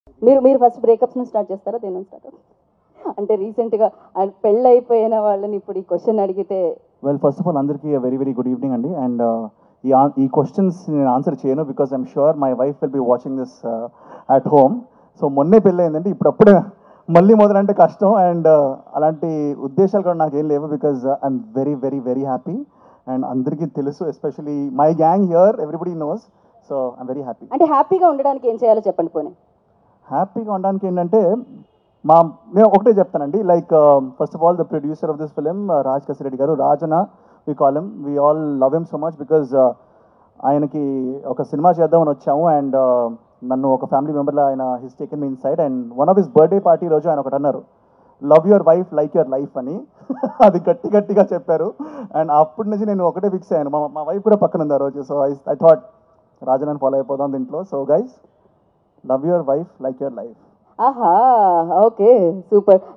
మీరు మీరు first బ్రేకప్స్ని start చేస్తారా దేని స్టార్ట్ అంటే రీసెంట్గా పెళ్ళి అయిపోయిన వాళ్ళని ఇప్పుడు ఈ క్వశ్చన్ అడిగితే వెల్ ఫస్ట్ ఆఫ్ ఆల్ అందరికీ వెరీ వెరీ గుడ్ ఈవినింగ్ అండి అండ్ ఈ ఆ- ఈ క్వశ్చన్స్ నేను ఆన్సర్ చేయను because I'm sure my wife will be watching this at home so మొన్నే పెళ్ళి అయిందండి ఇప్పుడప్పుడే మళ్ళీ మొదలంటే కష్టం అండ్ అలాంటి ఉద్దేశాలు కూడా నాకు ఏం లేవు because I'm very very very happy and అందరికీ తెలుసు especially my gang here everybody knows so I'm very happy అంటే హ్యాపీగా ఉండడానికి ఏం చేయాలో చెప్పండి పోనీ హ్యాపీగా ఉండడానికి ఏంటంటే మా నేను ఒకటే చెప్తానండి like first of all the producer of this film Raj Kasireddy గారు రాజన we call M we all love M so much because ఆయనకి ఒక సినిమా చేద్దామని వచ్చాము అండ్ నన్ను ఒక ఫ్యామిలీ మెంబర్లో ఆయన his taken me inside and one of his birthday party రోజు ఆయన ఒకటి అన్నారు love your wife like your life అని అది గట్టి గట్టిగా చెప్పారు అండ్ అప్పటి నుంచి నేను ఒకటే ఫిక్స్ అయ్యాను మా మా వైఫ్ కూడా పక్కన ఉంది ఆ రోజు సో ఐ ఐ థాట్ రాజనని ఫాలో అయిపోదాం దీంట్లో so guys love your wife like your life ఆహా ఓకే సూపర్